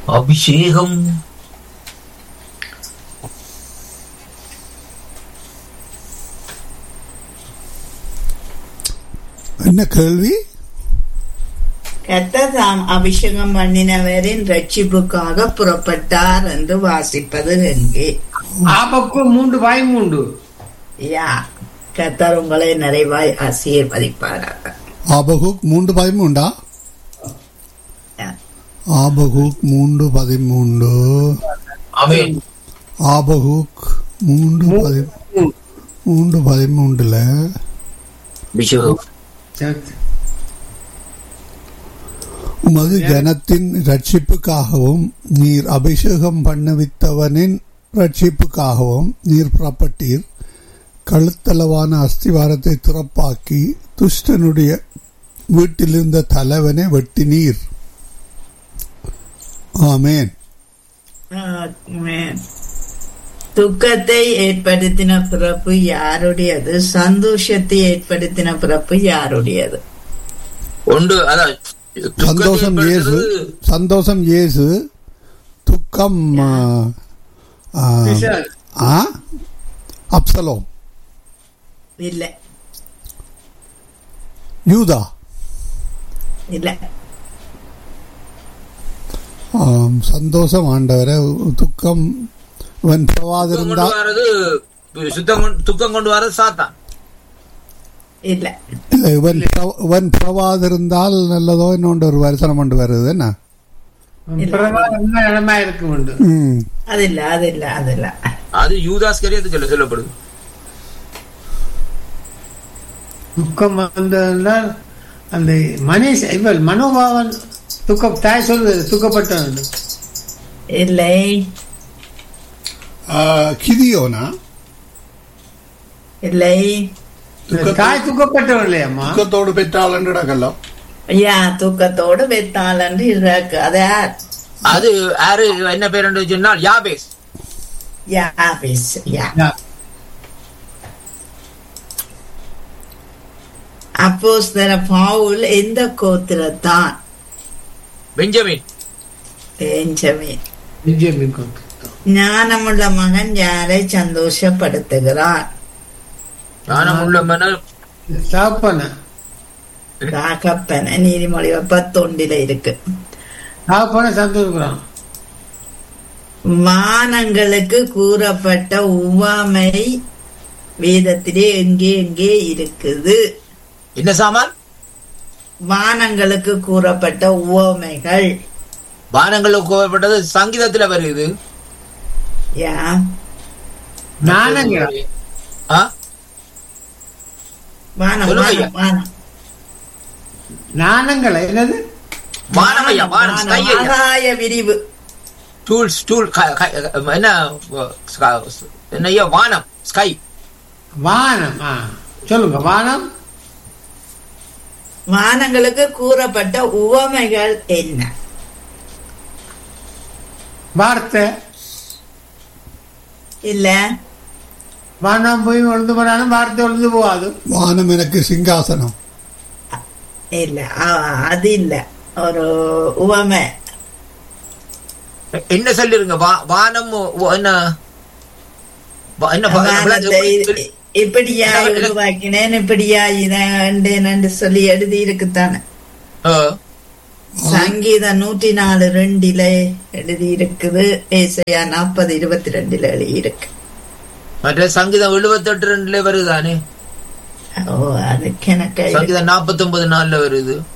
அபிஷேகம் என்ன கேள்வி கர்த்தர் தாம் அபிஷேகம் பண்ணினவரின் ரட்சிப்புக்காக புறப்பட்டார் என்று வாசிப்பது எங்கே ஆபக்கு மூன்று பாய் மூன்று யா கர்த்தர் உங்களை நிறைவாய் ஆசீர்வதிப்பாராக ஆபகுக் மூன்று பதிமூண்டா யா. ஆபகுக் மூன்று பதிமூன்று அமேன் ஆபகுக் மூன்று பதி மூன்று பதிமூன்றுல அபிஷேகம் உமது ஜனத்தின் ரட்சிப்புக்காகவும் நீர் அபிஷேகம் பண்ணுவித்தவனின் ரட்சிப்புக்காகவும் நீர் புறப்பட்டீர் கழுத்தளவான அஸ்திவாரத்தை திறப்பாக்கி துஷ்டனுடைய வீட்டிலிருந்த தலைவனை வெட்டினீர் ஆமேன் ஆமென். துக்கத்தை ஏற்படுத்தின பிறப்பு யாருடையது சந்தோஷத்தை ஏற்படுத்தின பிறப்பு யாருடையது ஒன்று அதான் சந்தோஷம் இயேசு சந்தோஷம் இயேசு துக்கம் ஆ, ஆ, ஆ? அப்சலோம் இல்ல யூதா இல்ல ஆம், சந்தோஷம் ஆண்டவரை துக்கம் இவன் துக்கம் கொண்டு பிரவாதிருந்தா வர்றது சுத்தம் கொண்டு- துக்கம் கொண்டு வர்றது சாத்தான் இல்ல இல்ல இவன் பிர- இவன் பிரவாதிருந்தால் நல்லதோ இன்னொன்று ஒரு வருஷனம் கொண்டு வருது என்ன இடமா இருக்கும் உண்டு ம். அது இல்ல அது இல்ல அது இல்ல அது யூதாஸ் கரியத்து சொல்ல சொல்லப்படுது துக்கம் வந்ததுனால் அந்த மனிஷ இவள் மனோபாவன் துக்கம் தாய் சொல்வது துக்கப்பட்டவன் இல்லை ஆ, கிதியோனா இல்லை தாய் துக்கப்பட்டவன் இல்லையம்மா துக்கத்தோடு பெற்றாள் என்று இடக்கலாம் ஐயா தூக்கத்தோடு வெத்தாளன்று இருக்கு அது யார் அது யாரு என்ன பேர் என்று சொன்னால் யாபேஸ் யாபிஸ் யா அப்போஸ்தல பவுல் எந்த கோத்திரத்தான் பெஞ்சமின் பெஞ்சமின் பெஞ்சமின் கோத்திரம். ஞானமுள்ள மகன் யாரை சந்தோஷப்படுத்துகிறான் ஞானம் உள்ள மன்னர் தகப்பன ராகப்பன நீதிமொழி பத்தொண்டில இருக்கு தகப்பன சந்தோஷம் வானங்களுக்கு கூறப்பட்ட உவமை வேதத்திலே எங்கே எங்கே இருக்குது என்ன சாமான் வானங்களுக்கு கூறப்பட்ட உவமைகள் வானங்களுக்கு கோவப்பட்டது சங்கீதத்துல வருது யா நானங்க ஆ? வானம் சொல்லுங்க ஐயா. வானம் வானம் நாணங்கள என்னது வானம் ஐயா வானம் வானம், ஸ்கை ஐயா ஆகாய விரிவு டூல்ஸ் டூல் என்ன என்ன ஐயா வானம் ஸ்கை வானம் ஆ சொல்லுங்க வானம் வானங்களுக்கு கூறப்பட்ட உவமைகள் என்ன வார்த்தை இல்ல வானம் போய் ஒழுந்து போனாலும் வார்த்தை ஒழுந்து போகாது வானம் எனக்கு சிங்காசனம் இல்ல அ- அது இல்ல ஒரு உவமை என்ன சொல்லிருங்க வா- வானம் ஓ- என்ன வா- என்ன வா- வானத்தை இப்படியா இல்ல, இல்ல. உருவாக்கினேன் இப்படியா இதை சொல்லி எழுதி இருக்குத்தானே ஆ. சங்கீதம் நூற்றி நாலு ரெண்டுல எழுதி இருக்குது ஏசையா நாற்பது இருபத்தி ரெண்டுல எழுதி இருக்கு மற்ற சங்கீதம் எழுபத்தெட்டு ரெண்டுல வருதானே ஓ அதுக்கு எனக்கு சங்கீதம் நாற்பத்தி ஒன்பது நாலுல வருது